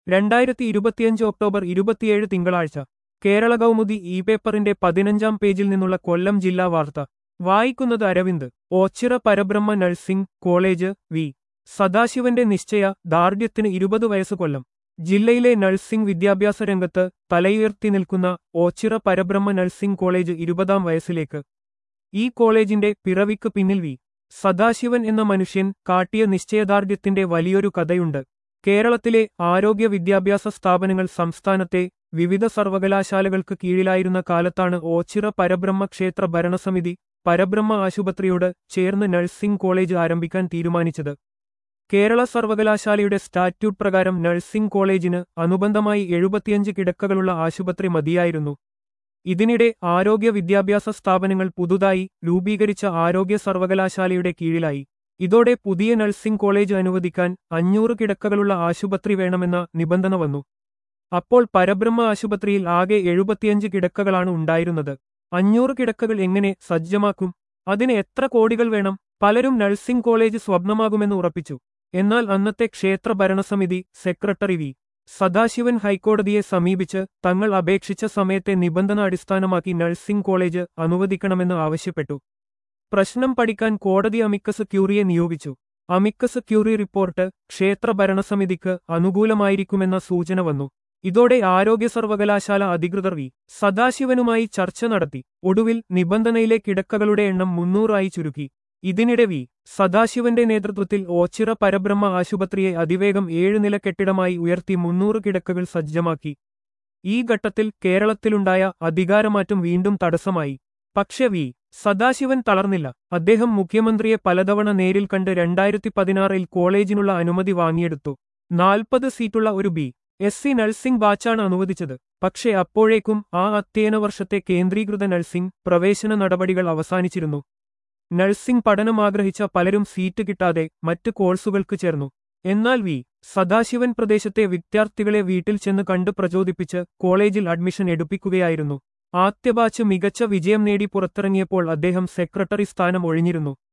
രണ്ടായിരത്തി ഇരുപത്തിയഞ്ച് ഒക്ടോബർ ഇരുപത്തിയേഴ് തിങ്കളാഴ്ച കേരള കൗമുദി ഇ പേപ്പറിന്റെ പതിനഞ്ചാം പേജിൽ നിന്നുള്ള കൊല്ലം ജില്ലാ വാർത്ത വായിക്കുന്നത് Aravind Ochira Parabrahma nursing college V സദാശിവന്റെ നിശ്ചയ ദാർഢ്യത്തിന് ഇരുപത് വയസ്സ് കൊല്ലം ജില്ലയിലെ നഴ്സിംഗ് വിദ്യാഭ്യാസ രംഗത്ത് തലയുയർത്തി നിൽക്കുന്ന ഓച്ചിറ പരബ്രഹ്മ നഴ്സിംഗ് കോളേജ് ഇരുപതാം വയസ്സിലേക്ക് ഈ കോളേജിന്റെ പിറവിക്ക് പിന്നിൽ വി സദാശിവൻ എന്ന മനുഷ്യൻ കാട്ടിയ നിശ്ചയദാർഢ്യത്തിന്റെ വലിയൊരു കഥയുണ്ട് കേരളത്തിലെ ആരോഗ്യ വിദ്യാഭ്യാസ സ്ഥാപനങ്ങൾ സംസ്ഥാനത്തെ വിവിധ സർവകലാശാലകൾക്ക് കീഴിലായിരുന്ന കാലത്താണ് ഓച്ചിറ പരബ്രഹ്മ ക്ഷേത്ര ഭരണസമിതി പരബ്രഹ്മ ആശുപത്രിയോട് ചേർന്ന് നഴ്സിംഗ് കോളേജ് ആരംഭിക്കാൻ തീരുമാനിച്ചത് കേരള സർവകലാശാലയുടെ സ്റ്റാറ്റ്യൂട്ട് പ്രകാരം നഴ്സിംഗ് കോളേജിന് അനുബന്ധമായി എഴുപത്തിയഞ്ച് കിടക്കകളുള്ള ആശുപത്രി മതിയായിരുന്നു ഇതിനിടെ ആരോഗ്യ വിദ്യാഭ്യാസ സ്ഥാപനങ്ങൾ പുതുതായി രൂപീകരിച്ച ആരോഗ്യ സർവകലാശാലയുടെ കീഴിലായി ഇതോടെ പുതിയ നഴ്സിംഗ് കോളേജ് അനുവദിക്കാൻ അഞ്ഞൂറ് കിടക്കകളുള്ള ആശുപത്രി വേണമെന്ന നിബന്ധന വന്നു അപ്പോൾ പരബ്രഹ്മ ആശുപത്രിയിൽ ആകെ എഴുപത്തിയഞ്ച് കിടക്കകളാണ് ഉണ്ടായിരുന്നത് അഞ്ഞൂറ് കിടക്കകൾ എങ്ങനെ സജ്ജമാക്കും അതിന് എത്ര കോടികൾ വേണം പലരും നഴ്സിംഗ് കോളേജ് സ്വപ്നമാകുമെന്ന് ഉറപ്പിച്ചു എന്നാൽ അന്നത്തെ ക്ഷേത്ര ഭരണസമിതി സെക്രട്ടറി വി സദാശിവൻ ഹൈക്കോടതിയെ സമീപിച്ച് തങ്ങൾ അപേക്ഷിച്ച സമയത്തെ നിബന്ധന അടിസ്ഥാനമാക്കി നഴ്സിംഗ് കോളേജ് അനുവദിക്കണമെന്ന് ആവശ്യപ്പെട്ടു പ്രശ്നം പഠിക്കാൻ കോടതി അമിക്കസ് ക്യൂറിയെ നിയോഗിച്ചു അമിക്കസ് ക്യൂറി റിപ്പോർട്ട് ക്ഷേത്ര ഭരണസമിതിക്ക് അനുകൂലമായിരിക്കുമെന്ന സൂചന വന്നു ഇതോടെ ആരോഗ്യ സർവകലാശാല അധികൃതർ വി സദാശിവനുമായി ചർച്ച നടത്തി ഒടുവിൽ നിബന്ധനയിലെ കിടക്കകളുടെ എണ്ണം മുന്നൂറായി ചുരുക്കി ഇതിനിടെ വി സദാശിവന്റെ നേതൃത്വത്തിൽ ഓച്ചിറ പരബ്രഹ്മ ആശുപത്രിയെ അതിവേഗം ഏഴ് നില കെട്ടിടമായി ഉയർത്തി മുന്നൂറ് കിടക്കകൾ സജ്ജമാക്കി ഈ ഘട്ടത്തിൽ കേരളത്തിലുണ്ടായ അധികാരമാറ്റം വീണ്ടും തടസ്സമായി പക്ഷെ വി സദാശിവൻ തളർന്നില്ല അദ്ദേഹം മുഖ്യമന്ത്രിയെ പലതവണ നേരിൽ കണ്ട് രണ്ടായിരത്തി പതിനാറിൽ കോളേജിനുള്ള അനുമതി വാങ്ങിയെടുത്തു നാൽപ്പത് സീറ്റുള്ള ഒരു ബി എസ് സി നഴ്സിംഗ് ബാച്ചാണ് അനുവദിച്ചത് പക്ഷേ അപ്പോഴേക്കും ആ അധ്യയന വർഷത്തെ കേന്ദ്രീകൃത നഴ്സിംഗ് പ്രവേശന നടപടികൾ അവസാനിച്ചിരുന്നു നഴ്സിംഗ് പഠനം ആഗ്രഹിച്ച പലരും സീറ്റ് കിട്ടാതെ മറ്റ് കോഴ്സുകൾക്ക് ചേർന്നു എന്നാൽ വി സദാശിവൻ പ്രദേശത്തെ വിദ്യാർത്ഥികളെ വീട്ടിൽ ചെന്ന് കണ്ട് പ്രചോദിപ്പിച്ച് കോളേജിൽ അഡ്മിഷൻ എടുപ്പിക്കുകയായിരുന്നു ആദ്യ ബാച്ച് മികച്ച വിജയം നേടി പുറത്തിറങ്ങിയപ്പോൾ അദ്ദേഹം സെക്രട്ടറി സ്ഥാനം ഒഴിഞ്ഞിരുന്നു